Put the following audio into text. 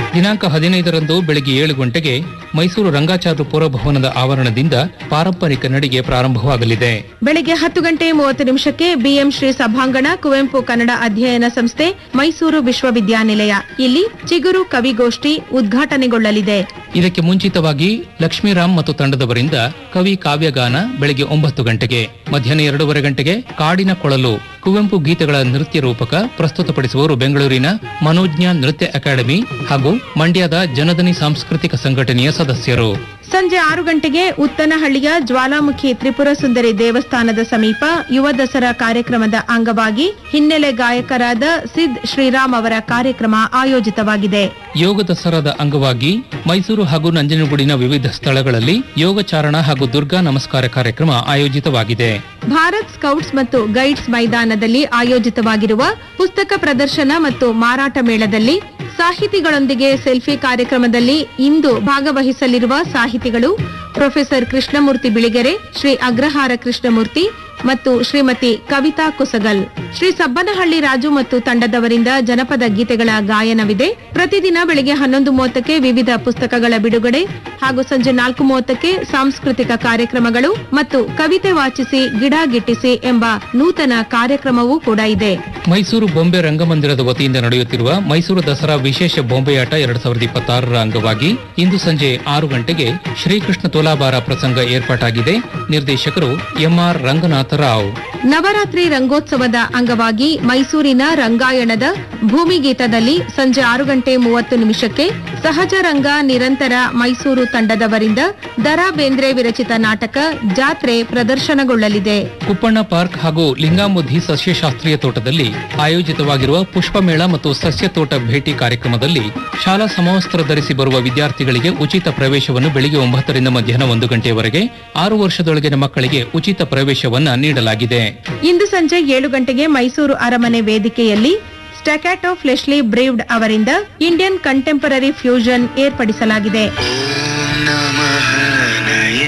ದಿನಾಂಕ ಹದಿನೈದರಂದು ಬೆಳಗ್ಗೆ ಏಳು ಗಂಟೆಗೆ ಮೈಸೂರು ರಂಗಾಚಾರ್ಯ ಪುರಭವನದ ಆವರಣದಿಂದ ಪಾರಂಪರಿಕ ನಡಿಗೆ ಪ್ರಾರಂಭವಾಗಲಿದೆ ಬೆಳಿಗ್ಗೆ ಹತ್ತು ಗಂಟೆ ಮೂವತ್ತು ನಿಮಿಷಕ್ಕೆ ಬಿಎಂ ಶ್ರೀ ಸಭಾಂಗಣ ಕುವೆಂಪು ಕನ್ನಡ ಅಧ್ಯಯನ ಸಂಸ್ಥೆ ಮೈಸೂರು ವಿಶ್ವವಿದ್ಯಾನಿಲಯ ಇಲ್ಲಿ ಚಿಗುರು ಕವಿಗೋಷ್ಠಿ ಉದ್ಘಾಟನೆಗೊಳ್ಳಲಿದೆ ಇದಕ್ಕೆ ಮುಂಚಿತವಾಗಿ ಲಕ್ಷ್ಮೀರಾಮ್ ಮತ್ತು ತಂಡದವರಿಂದ ಕವಿ ಕಾವ್ಯಗಾನ ಬೆಳಗ್ಗೆ ಒಂಬತ್ತು ಗಂಟೆಗೆ ಮಧ್ಯಾಹ್ನ ಎರಡೂವರೆ ಗಂಟೆಗೆ ಕಾಡಿನ ಕೊಳಲು ಕುವೆಂಪು ಗೀತೆಗಳ ನೃತ್ಯ ರೂಪಕ ಪ್ರಸ್ತುತಪಡಿಸುವವರು ಬೆಂಗಳೂರಿನ ಮನೋಜ್ಞ ನೃತ್ಯ ಅಕಾಡೆಮಿ ಹಾಗೂ ಮಂಡ್ಯದ ಜನದನಿ ಸಾಂಸ್ಕೃತಿಕ ಸಂಘಟನೆಯ ಸದಸ್ಯರು ಸಂಜೆ ಆರು ಗಂಟೆಗೆ ಉತ್ತನಹಳ್ಳಿಯ ಜ್ವಾಲಾಮುಖಿ ತ್ರಿಪುರ ಸುಂದರಿ ದೇವಸ್ಥಾನದ ಸಮೀಪ ಯುವ ದಸರಾ ಕಾರ್ಯಕ್ರಮದ ಅಂಗವಾಗಿ ಹಿನ್ನೆಲೆ ಗಾಯಕರಾದ ಸಿದ್ ಶ್ರೀರಾಮ್ ಅವರ ಕಾರ್ಯಕ್ರಮ ಆಯೋಜಿತವಾಗಿದೆ ಯೋಗ ದಸರಾದ ಅಂಗವಾಗಿ ಮೈಸೂರು ಹಾಗೂ ನಂಜನಗೂಡಿನ ವಿವಿಧ ಸ್ಥಳಗಳಲ್ಲಿ ಯೋಗಚಾರಣ ಹಾಗೂ ದುರ್ಗಾ ನಮಸ್ಕಾರ ಕಾರ್ಯಕ್ರಮ ಆಯೋಜಿತವಾಗಿದೆ ಭಾರತ್ ಸ್ಕೌಟ್ಸ್ ಮತ್ತು ಗೈಡ್ಸ್ ಮೈದಾನದಲ್ಲಿ ಆಯೋಜಿತವಾಗಿರುವ ಪುಸ್ತಕ ಪ್ರದರ್ಶನ ಮತ್ತು ಮಾರಾಟ ಮೇಳದಲ್ಲಿ ಸಾಹಿತಿಗಳೊಂದಿಗೆ ಸೆಲ್ಫಿ ಕಾರ್ಯಕ್ರಮದಲ್ಲಿ ಇಂದು ಭಾಗವಹಿಸಲಿರುವ ಸಾಹಿತಿಗಳು ಪ್ರೊಫೆಸರ್ ಕೃಷ್ಣಮೂರ್ತಿ ಬಿಳಿಗೆರೆ ಶ್ರೀ ಅಗ್ರಹಾರ ಕೃಷ್ಣಮೂರ್ತಿ ಮತ್ತು ಶ್ರೀಮತಿ ಕವಿತಾ ಕುಸಗಲ್ ಶ್ರೀ ಸಬ್ಬನಹಳ್ಳಿ ರಾಜು ಮತ್ತು ತಂಡದವರಿಂದ ಜನಪದ ಗೀತೆಗಳ ಗಾಯನವಿದೆ ಪ್ರತಿದಿನ ಬೆಳಿಗ್ಗೆ ಹನ್ನೊಂದು ಮೂವತ್ತಕ್ಕೆ ವಿವಿಧ ಪುಸ್ತಕಗಳ ಬಿಡುಗಡೆ ಹಾಗೂ ಸಂಜೆ ನಾಲ್ಕು ಮೂವತ್ತಕ್ಕೆ ಸಾಂಸ್ಕೃತಿಕ ಕಾರ್ಯಕ್ರಮಗಳು ಮತ್ತು ಕವಿತೆ ವಾಚಿಸಿ ಗಿಡ ಗಿಟ್ಟಿಸಿ ಎಂಬ ನೂತನ ಕಾರ್ಯಕ್ರಮವೂ ಕೂಡ ಇದೆ ಮೈಸೂರು ಬೊಂಬೆ ರಂಗಮಂದಿರದ ವತಿಯಿಂದ ನಡೆಯುತ್ತಿರುವ ಮೈಸೂರು ದಸರಾ ವಿಶೇಷ ಬೊಂಬೆಯಾಟ ಎರಡ್ ಸಾವಿರದ ಇಪ್ಪತ್ತಾರರ ಅಂಗವಾಗಿ ಇಂದು ಸಂಜೆ ಆರು ಗಂಟೆಗೆ ಶ್ರೀಕೃಷ್ಣ ತುಲಾಭಾರ ಪ್ರಸಂಗ ಏರ್ಪಾಟಾಗಿದೆ ನಿರ್ದೇಶಕರು ಎಂಆರ್ ರಂಗನಾಥ ರಾವ್ ನವರಾತ್ರಿ ರಂಗೋತ್ಸವದ ಅಂಗವಾಗಿ ಮೈಸೂರಿನ ರಂಗಾಯಣದ ಭೂಮಿಗೀತದಲ್ಲಿ ಸಂಜೆ ಆರು ಗಂಟೆ ಮೂವತ್ತು ನಿಮಿಷಕ್ಕೆ ಸಹಜ ರಂಗ ನಿರಂತರ ಮೈಸೂರು ತಂಡದವರಿಂದ ದರಾ ಬೇಂದ್ರೆ ವಿರಚಿತ ನಾಟಕ ಜಾತ್ರೆ ಪ್ರದರ್ಶನಗೊಳ್ಳಲಿದೆ ಕುಪ್ಪಣ್ಣ ಪಾರ್ಕ್ ಹಾಗೂ ಲಿಂಗಾಂಬುಧಿ ಸಸ್ಯಶಾಸ್ತ್ರೀಯ ತೋಟದಲ್ಲಿ ಆಯೋಜಿತವಾಗಿರುವ ಪುಷ್ಪಮೇಳ ಮತ್ತು ಸಸ್ಯ ತೋಟ ಭೇಟಿ ಕಾರ್ಯಕ್ರಮದಲ್ಲಿ ಶಾಲಾ ಸಮವಸ್ತ್ರ ಧರಿಸಿ ಬರುವ ವಿದ್ಯಾರ್ಥಿಗಳಿಗೆ ಉಚಿತ ಪ್ರವೇಶವನ್ನು ಬೆಳಿಗ್ಗೆ ಒಂಬತ್ತರಿಂದ ಮಧ್ಯಾಹ್ನ ಒಂದು ಗಂಟೆಯವರೆಗೆ ಆರು ವರ್ಷದೊಳಗಿನ ಮಕ್ಕಳಿಗೆ ಉಚಿತ ಪ್ರವೇಶವನ್ನ ನೀಡಲಾಗಿದೆ ಇಂದು ಸಂಜೆ ಏಳು ಗಂಟೆಗೆ ಮೈಸೂರು ಅರಮನೆ ವೇದಿಕೆಯಲ್ಲಿ ಸ್ಟಕ್ಯಾಟೋ ಫ್ಲೆಶ್ಲಿ ಬ್ರೀವ್ಡ್ ಅವರಿಂದ ಇಂಡಿಯನ್ ಕಂಟೆಂಪರರಿ ಫ್ಯೂಷನ್ ಏರ್ಪಡಿಸಲಾಗಿದೆ ನಮಃ